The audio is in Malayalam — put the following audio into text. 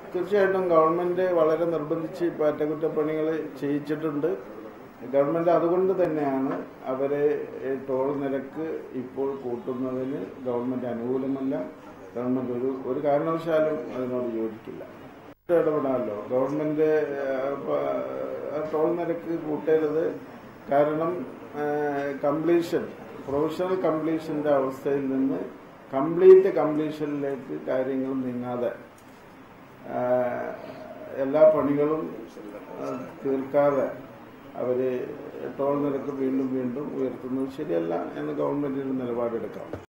തീർച്ചയായിട്ടും ഗവൺമെന്റ് വളരെ നിർബന്ധിച്ച് ഇപ്പോൾ അറ്റകുറ്റപ്പണികൾ ചെയ്യിച്ചിട്ടുണ്ട് ഗവൺമെന്റ് അതുകൊണ്ട് തന്നെയാണ് അവരെ ഈ ടോൾ നിരക്ക് ഇപ്പോൾ കൂട്ടുന്നതിന് ഗവൺമെന്റ് അനുകൂലമല്ല ഗവൺമെന്റ് ഒരു ഒരു കാരണവശാലും അതിനോട് യോജിക്കില്ല ഇടപെടാമല്ലോ ഗവൺമെന്റ് ഏഹ്, പ- ടോൾ നിരക്ക് കൂട്ടരുത് കാരണം കംപ്ലീഷൻ പ്രൊഫഷണൽ കംപ്ലീഷന്റെ അവസ്ഥയിൽ നിന്ന് കംപ്ലീറ്റ് കംപ്ലീഷനിലേക്ക് കാര്യങ്ങൾ നീങ്ങാതെ ആഹ്, എല്ലാ പണികളും ആഹ്, തീർക്കാതെ അവര് ടോൾ നിരക്ക് വീണ്ടും വീണ്ടും ഉയർത്തുന്നത് ശരിയല്ല എന്ന് ഗവൺമെന്റിന് നിലപാടെടുക്കാം